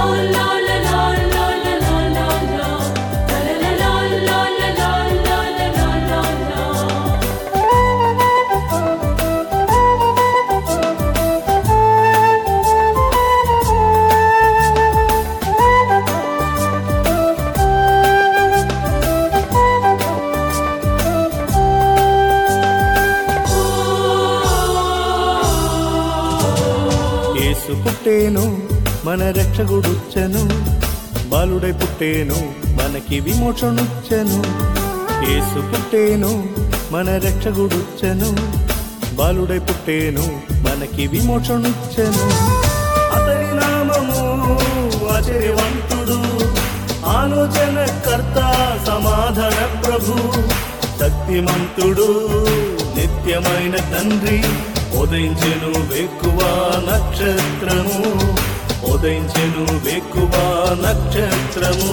యేసు పుట్టేను మన రక్షకుడుచ్చను బాలుడై పుట్టేను మనకి విమోచనుచ్చను యేసు పుట్టేను మన రక్షకుడుచ్చను బాలుడై పుట్టేను మనకి విమోచనుచ్చను అతని నామము ఆశ్చర్యవంతుడు ఆలోచన కర్త సమాధాన ప్రభు శక్తిమంతుడు నిత్యమైన తండ్రి ఉదయించెను వేకువ నక్షత్రము ఉదయించెను వేకువ నక్షత్రము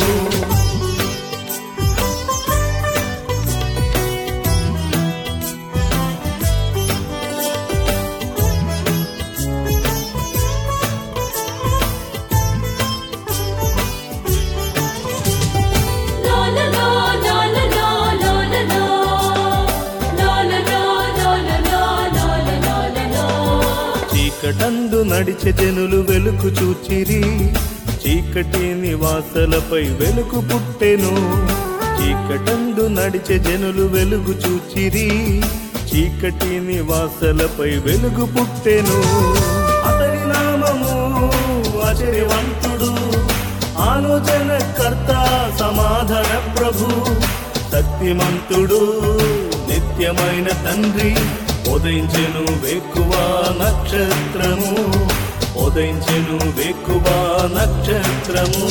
చీకటందు నడిచే జనులు వెలుగు చూచిరి చీకటి నివాసలపై వెలుగు పుట్టెను చీకటందు నడిచే జనులు వెలుగు చూచిరి చీకటి నివాసలపై వెలుగు పుట్టెను అతని నామము ఆశ్చర్యవంతుడు ఆలోచన కర్త సమాధాన ప్రభు శక్తిమంతుడు నిత్యమైన తండ్రి ఉదయించెను వేకువ నక్షత్రము ఉదయించెను వేకువ నక్షత్రము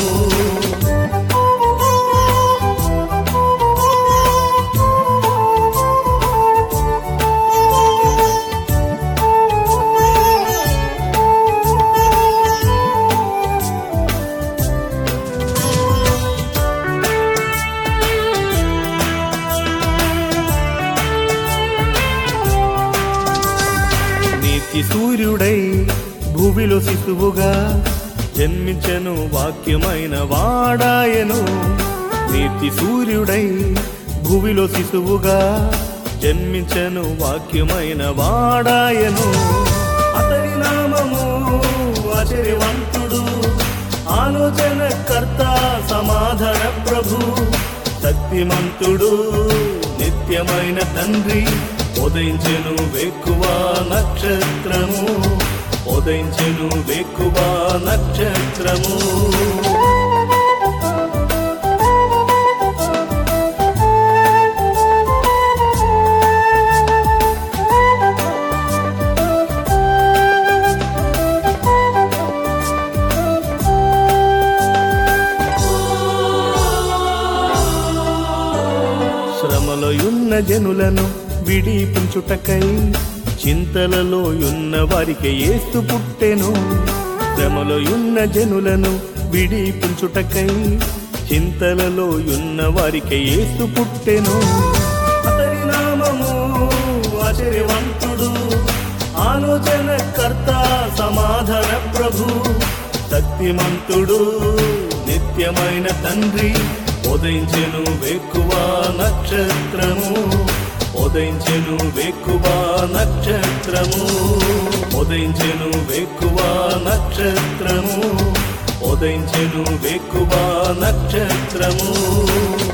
నీతి సూర్యుడై భూమిలో శిశువుగా జన్మించను వాక్యమైన వాడాయను నీతి సూర్యుడై భూమిలో శిశువుగా జన్మించను వాక్యమైన వాడాయను అతని నామము ఆశ్చర్యవంతుడు ఆలోచన కర్త సమాధాన ప్రభు శక్తిమంతుడు నిత్యమైన తండ్రి ఉదయించెను వేకువ నక్షత్రము ఉదయించెను వేకువ నక్షత్రము శ్రమలో ఉన్న జనులను విడిపించుటకై చింతలలో ఉన్న వారికి ఏస్తు పుట్టెను శ్రమలో ఉన్న జనులను విడిపించుటకై చింతలలో ఉన్న వారికి ఏస్తు పుట్టెను అతని నామము ఆశ్చర్యవంతుడు ఆలోచన కర్త సమాధాన ప్రభు శక్తిమంతుడు నిత్యమైన తండ్రి ఉదయించెను వేకువ నక్షత్రము ఉదయించెను వేకువ నక్షత్రము ఉదయించెను వేకువ నక్షత్రము ఉదయించెను వేకువ నక్షత్రము